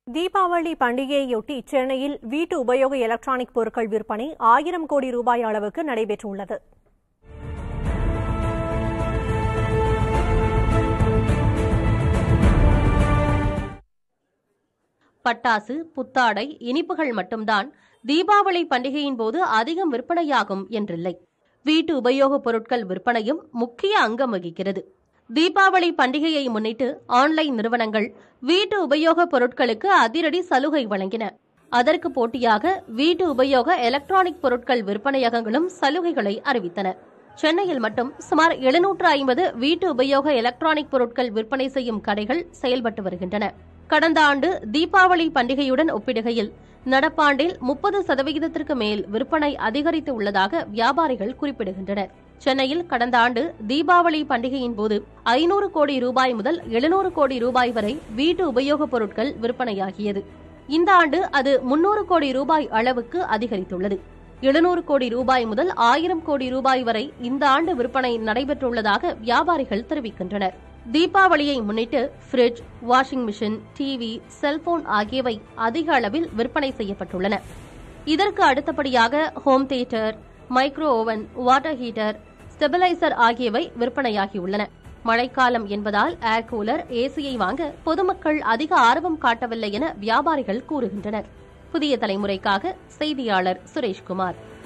தீபாவளி பண்டிகையையொட்டி சென்னையில் வீட்டு உபயோக எலக்ட்ரானிக் பொருட்கள் விற்பனை ஆயிரம் கோடி ரூபாய் அளவுக்கு நடைபெற்றுள்ளது பட்டாசு புத்தாடை இனிப்புகள் மட்டும்தான் தீபாவளி பண்டிகையின் போது அதிகம் விற்பனையாகும் என்றில்லை வீட்டு உபயோகப் பொருட்கள் விற்பனையும் முக்கிய அங்கம் வகிக்கிறது தீபாவளி பண்டிகையை முன்னிட்டு ஆன்லைன் நிறுவனங்கள் வீட்டு உபயோகப் பொருட்களுக்கு அதிரடி சலுகை வழங்கின அதற்கு போட்டியாக வீட்டு உபயோக எலக்ட்ரானிக் பொருட்கள் விற்பனையகங்களும் சலுகைகளை அறிவித்தன சென்னையில் மட்டும் சுமார் எழுநூற்று ஐம்பது வீட்டு உபயோக எலக்ட்ரானிக் பொருட்கள் விற்பனை செய்யும் கடைகள் செயல்பட்டு வருகின்றன கடந்த ஆண்டு தீபாவளி பண்டிகையுடன் ஒப்பிடுகையில் நடப்பாண்டில் முப்பது சதவிகிதத்திற்கு மேல் விற்பனை அதிகரித்து உள்ளதாக வியாபாரிகள் குறிப்பிடுகின்றனர் சென்னையில் கடந்த ஆண்டு தீபாவளி பண்டிகையின் போது ஐநூறு கோடி ரூபாய் முதல் எழுநூறு கோடி ரூபாய் வரை வீட்டு உபயோகப் பொருட்கள் விற்பனையாகியது இந்த ஆண்டு அது முன்னூறு கோடி ரூபாய் அளவுக்கு அதிகரித்துள்ளது எழுநூறு கோடி ரூபாய் முதல் ஆயிரம் கோடி ரூபாய் வரை இந்த ஆண்டு விற்பனை நடைபெற்றுள்ளதாக வியாபாரிகள் தெரிவிக்கின்றனர் தீபாவளியை முன்னிட்டு fridge washing machine TV cellphone ஆகியவை அதிக அளவில் விற்பனை செய்யப்பட்டுள்ளன இதற்கு அடுத்தபடியாக home theatre micro oven water heater stabiliser ஆகியவை விற்பனையாகியுள்ளன மழைக்காலம் என்பதால் ஏர் கூலர் ஏசியை வாங்க பொதுமக்கள் அதிக ஆர்வம் காட்டவில்லை என வியாபாரிகள் கூறுகின்றனர் புதிய தலைமுறைக்காக செய்தியாளர் சுரேஷ்குமார்